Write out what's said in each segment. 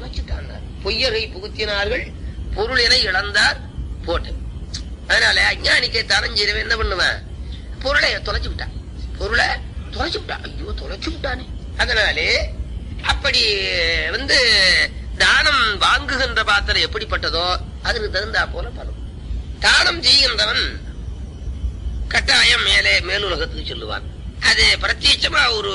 தொலைச்சிட்டான் பொய்யரை புகுத்தினார்கள் பொருள் என இழந்தார் போட்டு அதனால அஞ்ஞானிக்கை தானம் செய்யறவன் என்ன பண்ணுவேன் பொருளை தொலைச்சு விட்டான் பொருளை தொலைச்சு விட்டான் ஐயோ தொலைச்சு விட்டானே அதனாலே அப்படி வந்து தானம் வாங்குகின்ற பாத்திரம் எப்படிப்பட்டதோ அதுக்கு தகுந்தா போல பலம் தானம் செய்கின்றவன் கட்டாயம் மேலே மேலுலகத்துக்கு சொல்லுவான் அது பிரத்யட்சமா ஒரு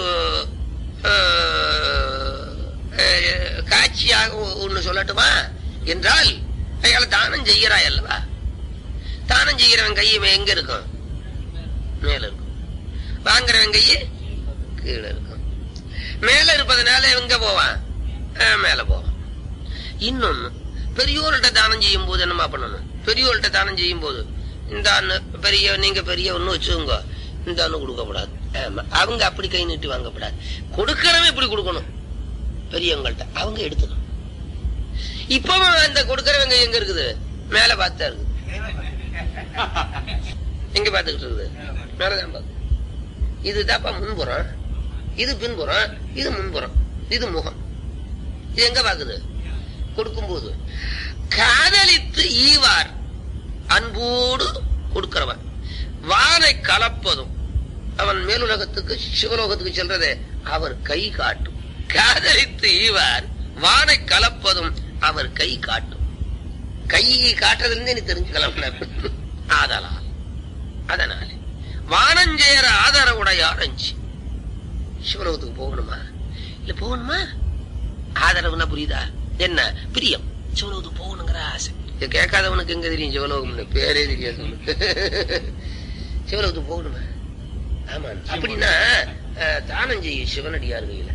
அஹ், அஹ், காட்சியாக ஒன்னு சொல்லட்டுமா என்றால் அயால தானம் செய்கிறாய் அல்லவா தானம் செய்கிறவன் கை எங்க இருக்கும் மேல இருக்கும் வாங்குறவன் கை கீழே இருக்கும் மேல இருப்பதனால எங்க போவான் அஹ், மேல போவான் இன்னொன்னு பெரியோர்கிட்ட தானம் செய்யும் போது என்னமா பண்ணணும் பெரியோர்கிட்ட தானம் செய்யும் போது இந்த அண்ணு பெரிய நீங்க பெரிய ஒண்ணு வச்சுக்கோங்க இந்த அண்ணு கொடுக்கப்படாது ஆமா, அவங்க அப்படி கை நீட்டி வாங்கப்படாது கொடுக்கறவன் இப்படி கொடுக்கணும் பெரியவங்கள்ட்ட அவங்க எடுத்துக்கணும் இப்பவும் அந்த கொடுக்கறவங்க எங்க இருக்குது மேல பார்த்தா இருக்குது எங்க பாத்துக்கிட்டு இருக்குது மேலதான் பார்த்து இதுதான்ப்பா முன்புறம் இது பின்புறம் இது முன்புறம் இது முகம் இது எங்க பாக்குது கொடுக்கும்போது காதலித்து ஈவார் அன்போடு கொடுக்கிறவன் வானை கலப்பதும் அவன் மேலுலகத்துக்கு சிவலோகத்துக்கு செல்றதே அவர் கை காட்டும் காதலித்து ஈவார் வானை கலப்பதும் அவர் கை காட்டும் கை காட்டுறதுலேருந்து நீ தெரிஞ்சுக்கலாம் ஆதலால் அதனாலே வானஞ்சேர ஆதரவுடையார் அஞ்சு சிவலோகத்துக்கு போகணுமா இல்ல போகணுமா ஆதரவுனா புரியுதா என்ன பிரியம் சிவலோகத்துக்கு போகணுங்கிற ஆசை இதை கேட்காதவனுக்கு எங்க தெரியும் சிவலோகம்னு பேரே தெரியாது அவனுக்கு. சிவலோகத்துக்கு போகணுமா ஆமா அப்படின்னா அஹ், தானம் செய்ய சிவனடியார்கள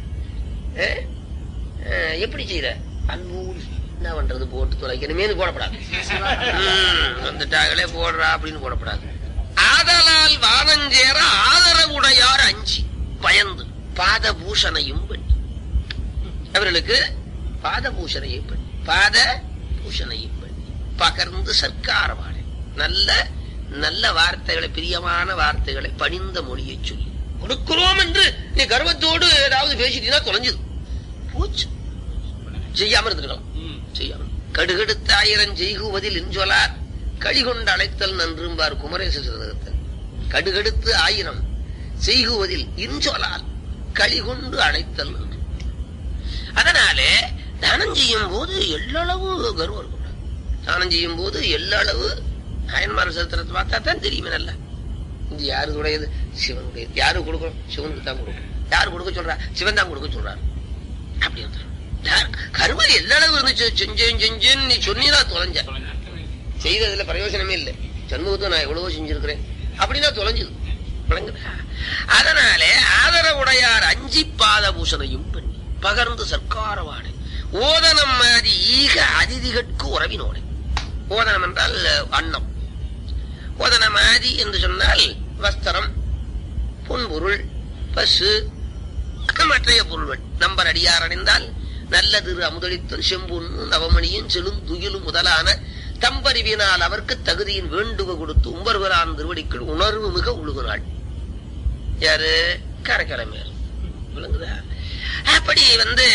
எப்படி செய்யற அன்போடு என்ன பண்றது போட்டு தொலைக்கணுமேனு போடப்படாது ம், வந்துட்டாங்களே போடுறா அப்படின்னு போடப்படாது ஆதலால் வானஞ்சேர ஆதரவுடையார் அஞ்சி பயந்து பாத பூஷணையும் பண்ணி அவர்களுக்கு பாத பூஷணையும் பண்ணி பாத பூஷணையும் பண்ணி பகர்ந்து சர்க்காரவாளை நல்ல நல்ல வார்த்தைகளை பிரியமான வார்த்தைகளை பணிந்த மொழியை சொல்லி கொடுக்கிறோம் என்று நீ கர்வத்தோடு ஏதாவது பேசிட்டீங்கன்னா தொலைஞ்சது போச்சு செய்யாம இருந்துக்கலாம் செய்யாம கடுகெடுத்த ஆயிரம் செய்குவதில் இன்சொலார் களிகொண்டு அழைத்தல் நன்றும்பார் குமரேச சிறுதகத்தில் கடுகெடுத்து ஆயிரம் செய்குவதில் இன்சொலால் களிகொண்டு அழைத்தல் நன்று அதனாலே தானம் செய்யும் போது எல்லளவு கர்வம் இருக்கும் தானம் செய்யும் போது எல்லளவு அயன்மார சரித்திரத்தை பார்த்தா தான் தெரியுமே நல்லா இது யாருடையது சிவனுடையது யாரு கொடுக்கணும் சிவனுக்கு தான் கொடுக்கணும் யாரு கொடுக்க சொல்றா சிவன் தான் கொடுக்க சொல்றாரு அப்படி வந்துடும் யார் கருவல் எல்லளவு இருந்துச்சு செஞ்சேன் செஞ்சேன்னு நீ சொன்னீனா தொலைஞ்ச செய்ததுல பிரயோஜனமே இல்லை சண்முகத்தை நான் எவ்வளவோ செஞ்சிருக்கிறேன் அப்படின்னா தொலைஞ்சது விளங்குதா? அதனாலே ஆதரவுடையார் அஞ்சி பாத பூஷணையும் பண்ணி பகர்ந்து சர்க்காரவாடு ஓதனம் மாதிரி ஈக அதிதிகட்கு உறவினோடு ஓதனம் என்றால் அன்னம் ஓதன மாதிரி என்று சொன்னால் வஸ்திரம் பொன்பொருள் பசு மற்றைய பொருள்கள் நம்பர் அடியார் அடைந்தால் நல்ல திரு அமுதளித்தல் செம்பொன்னு நவமணியும் செலும் துயிலும் முதலான தம்பறிவினால் அவர்க்கு தகுதியின் வேண்டுவ கொடுத்து உம்பர்வரான் திருவடிக்குள் உணர்வு மிக உழுகுனாள் யாரு காரைக்கிழமையார் விளங்குதா அப்படி வந்து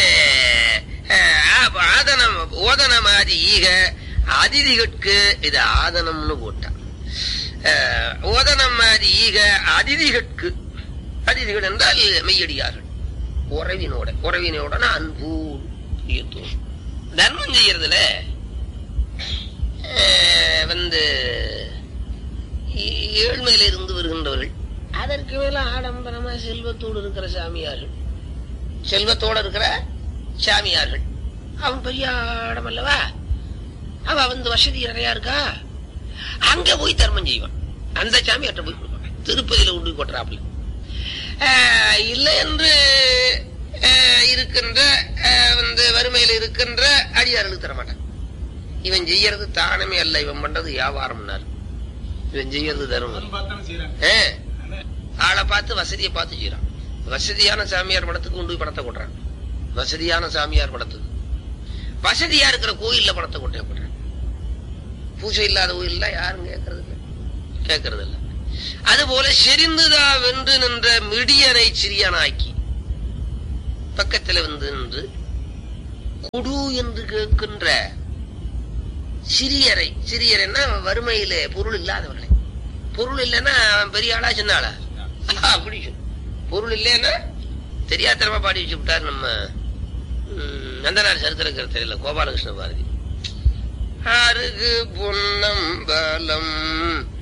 அஹ், ஆதனம் ஓதன மாதிரி ஈக அதிதிகட்கு இது ஆதனம்னு போட்டான் அஹ், ஓதனம் மாதிரி ஈக அதிதிகட்கு அதிதிகள் என்றால் மெய்யடியார்கள் உறவினோட உறவினோட அன்பு பிரியத்துவம் தர்மம் செய்யறதுல அஹ், வந்து ஏ- ஏழ்மையில இருந்து வருகின்றவர்கள் அதற்கு மேல ஆடம்பரமா செல்வத்தோடு இருக்கிற சாமியார்கள் செல்வத்தோட இருக்கிற சாமியார்கள் அவன் பெரிய ஆடம் அல்லவா அவ வந்து வசதி நிறையா இருக்கா அங்க போய் தர்மம் செய்வான் அந்த சாமியார்ட்ட போய் கொடுப்பான் திருப்பதியில உண்டு கொட்டுறாப்புல ஆஹ் இல்லை என்று ஆஹ் இருக்கின்ற ஆஹ் வந்து வறுமையில இருக்கின்ற அடியார்களுக்கு தர மாட்டான் இவன் செய்யறது தானமே அல்ல இவன் பண்றது வியாபாரம்னாரு இவன் செய்யறது தர்மம் ஆ. ஆளை பார்த்து வசதியை பார்த்து செய்யறான் வசதியான சாமியார் படத்துக்கு கொண்டு போய் பணத்தை கொட்டுறான் வசதியான சாமியார் படத்துக்கு வசதியா இருக்கிற கோயில்ல பணத்தை கொட்டே போடுறான் பூஜை இல்லாத கோயில்ல யாரும் கேட்கறது இல்லை கேட்கறது இல்ல அதுபோல செறிந்துதா வென்று நின்ற மிடியனை சிறியனாக்கி பக்கத்துல வந்து நின்று குடு என்று கேட்கின்ற சிறியரை சிறியரைன்னா வறுமையிலே பொருள் இல்லாதவர்களை பொருள் இல்லைன்னா அவன் பெரிய ஆளா சின்ன ஆளா அப்படி சொல்லு. பொருள் இல்லைன்னா தெரியாதனமா பாடி வச்சு விட்டார் நம்ம ம், நந்தனார் சரித்திர கருத்தில் கோபாலகிருஷ்ண பாரதி அருகு பொன்னம்பலம்